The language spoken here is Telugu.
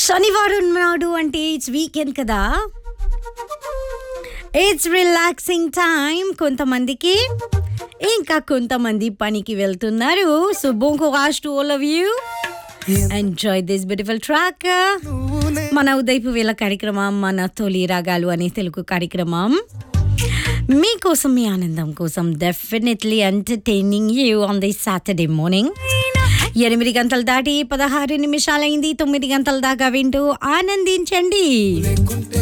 శనివారం నాడు అంటే ఇట్స్ వీకెండ్ కదా ఇట్స్ రిలాక్సింగ్ టైం కొంతమందికి ఇంకా కొంతమంది పనికి వెళ్తున్నారు so bon courage to all of you enjoy this beautiful track మన ఉదయపు వేళ కార్యక్రమం మన తొలి రాగాలు అనే తెలుగు కార్యక్రమం మీకోసం మీ ఆనందం కోసం definitely entertaining you on the Saturday morning ఎనిమిది గంటలు దాటి పదహారు నిమిషాలైంది తొమ్మిది గంటల దాకా వింటూ ఆనందించండి